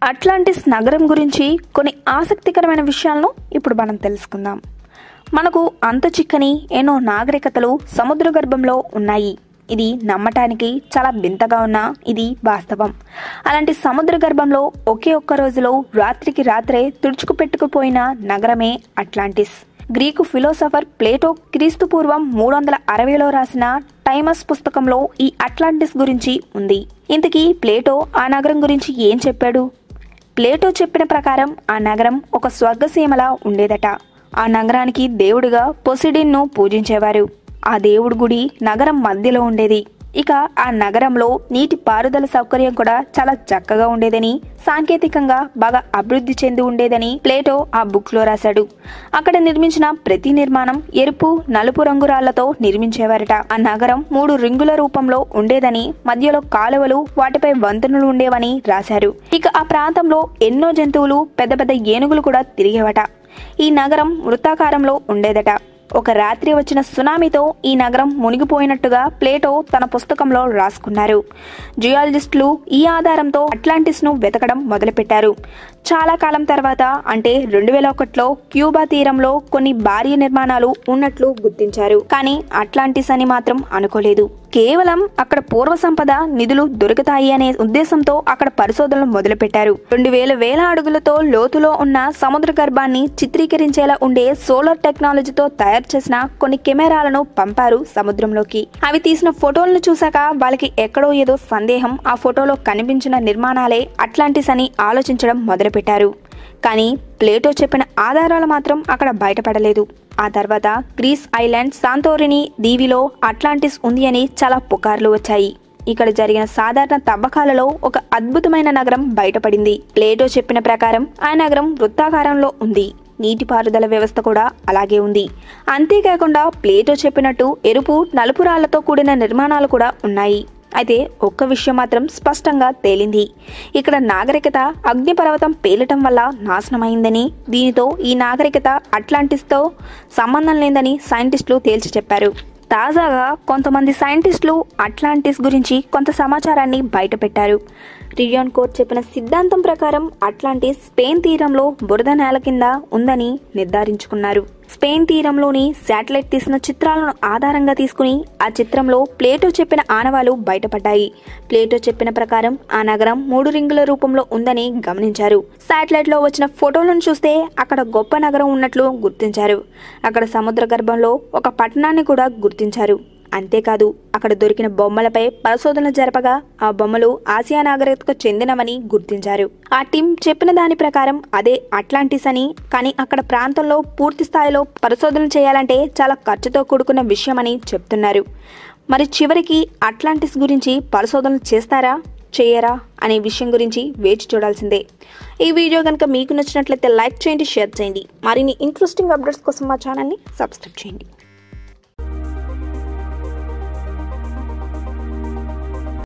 Atlantis నగరం గురించి కొన్ని ఆసక్తికరమైన విషయాలను ఇప్పుడు మనం తెలుసుకుందాం మనకు అంత చిక్కని ఎన్నో నాగరికతలు సముద్ర గర్భంలో ఉన్నాయి ఇది నమ్మటానికి చాలా వింతగా ఉన్నా ఇది వాస్తవం అలాంటి సముద్ర గర్భంలో ఒకే ఒక్క రోజులో రాత్రికి రాత్రే తుడుచుకు పెట్టుకుపోయిన నగరమే అట్లాంటిస్ గ్రీకు ఫిలోసఫర్ ప్లేటో క్రీస్తు పూర్వం మూడు వందల అరవైలో రాసిన టైమస్ పుస్తకంలో ఈ అట్లాంటిస్ గురించి ఉంది ఇంతకీ ప్లేటో ఆ నగరం గురించి ఏం చెప్పాడు ప్లేటో చెప్పిన ప్రకారం ఆ నగరం ఒక స్వర్గసీమలా ఉండేదట ఆ నగరానికి దేవుడిగా పొసిడిన్ను పూజించేవారు ఆ దేవుడి గుడి నగరం మధ్యలో ఉండేది ఇక ఆ నగరంలో నీటి పారుదల సౌకర్యం కూడా చాలా చక్కగా ఉండేదని సాంకేతికంగా బాగా అభివృద్ధి చెంది ఉండేదని ప్లేటో ఆ బుక్ లో రాశాడు అక్కడ నిర్మించిన ప్రతి నిర్మాణం ఎరుపు నలుపు రంగు రాళ్లతో నిర్మించేవారట ఆ నగరం మూడు రింగుల రూపంలో ఉండేదని మధ్యలో కాలువలు వాటిపై వంతెనలు ఉండేవని రాశారు ఇక ఆ ప్రాంతంలో ఎన్నో జంతువులు పెద్ద పెద్ద ఏనుగులు కూడా తిరిగేవట ఈ నగరం వృత్తాకారంలో ఉండేదట ఒక రాత్రి వచ్చిన సునామీతో ఈ నగరం మునిగిపోయినట్టుగా ప్లేటో తన పుస్తకంలో రాసుకున్నారు జియాలజిస్టులు ఈ ఆధారంతో అట్లాంటిస్ ను వెతకడం మొదలుపెట్టారు చాలా కాలం తర్వాత అంటే రెండు వేల ఒకటిలో క్యూబా తీరంలో కొన్ని భారీ నిర్మాణాలు ఉన్నట్లు గుర్తించారు కానీ అట్లాంటిస్ అని మాత్రం అనుకోలేదు కేవలం అక్కడ పూర్వ సంపద నిధులు దొరుకుతాయి అనే ఉద్దేశంతో అక్కడ పరిశోధనలు మొదలుపెట్టారు రెండు వేల వేల అడుగులతో లోతులో ఉన్న సముద్ర గర్భాన్ని చిత్రీకరించేలా ఉండే సోలార్ టెక్నాలజీతో తయారు చేసిన కొన్ని కెమెరాలను పంపారు సముద్రంలోకి అవి తీసిన ఫోటోలను చూశాక వాళ్ళకి ఎక్కడో ఏదో సందేహం ఆ ఫోటోలో కనిపించిన నిర్మాణాలే అట్లాంటిస్ అని ఆలోచించడం మొదలుపెట్టారు కానీ ప్లేటో చెప్పిన ఆధారాలు మాత్రం అక్కడ బయటపడలేదు ఆ తర్వాత గ్రీస్ ఐలాండ్ సాంతోరిని దీవిలో అట్లాంటిస్ ఉంది అని చాలా పుకార్లు వచ్చాయి ఇక్కడ జరిగిన సాధారణ తవ్వకాలలో ఒక అద్భుతమైన నగరం బయటపడింది ప్లేటో చెప్పిన ప్రకారం ఆ నగరం వృత్తాకారంలో ఉంది నీటిపారుదల వ్యవస్థ కూడా అలాగే ఉంది అంతేకాకుండా ప్లేటో చెప్పినట్టు ఎరుపు నలుపు రాళ్లతో కూడిన నిర్మాణాలు కూడా ఉన్నాయి అయితే ఒక్క విషయం మాత్రం స్పష్టంగా తేలింది ఇక్కడ నాగరికత అగ్నిపర్వతం పేలటం వల్ల నాశనమైందని దీనితో ఈ నాగరికత అట్లాంటిస్తో సంబంధం లేదని సైంటిస్టులు తేల్చి చెప్పారు తాజాగా కొంతమంది సైంటిస్టులు అట్లాంటిస్ గురించి కొంత సమాచారాన్ని బయటపెట్టారు రియాన్ కోర్ చెప్పిన సిద్ధాంతం ప్రకారం అట్లాంటిస్ స్పెయిన్ తీరంలో బురద నేల కింద ఉందని నిర్ధారించుకున్నారు స్పెయిన్ తీరంలోని శాటిలైట్ తీసిన చిత్రాలను ఆధారంగా తీసుకుని ఆ చిత్రంలో ప్లేటో చెప్పిన ఆనవాలు బయటపడ్డాయి ప్లేటో చెప్పిన ప్రకారం ఆ నగరం మూడు రింగుల రూపంలో ఉందని గమనించారు శాటిలైట్ లో వచ్చిన ఫోటోలను చూస్తే అక్కడ గొప్ప నగరం ఉన్నట్లు గుర్తించారు అక్కడ సముద్ర గర్భంలో ఒక పట్టణాన్ని కూడా గుర్తించారు అంతేకాదు అక్కడ దొరికిన బొమ్మలపై పరిశోధన జరపగా ఆ బొమ్మలు ఆసియా నాగరికతకు చెందినవని గుర్తించారు ఆ టీం చెప్పిన దాని ప్రకారం అదే అట్లాంటిస్ అని కానీ అక్కడ ప్రాంతంలో పూర్తి స్థాయిలో పరిశోధన చేయాలంటే చాలా ఖర్చుతో కూడుకున్న విషయమని చెప్తున్నారు మరి చివరికి అట్లాంటిస్ గురించి పరిశోధనలు చేస్తారా చేయరా అనే విషయం గురించి వేచి చూడాల్సిందే ఈ వీడియో కనుక మీకు నచ్చినట్లయితే లైక్ చేయండి షేర్ చేయండి మరిన్ని ఇంట్రెస్టింగ్ అప్డేట్స్ కోసం మా ఛానల్ని సబ్స్క్రైబ్ చేయండి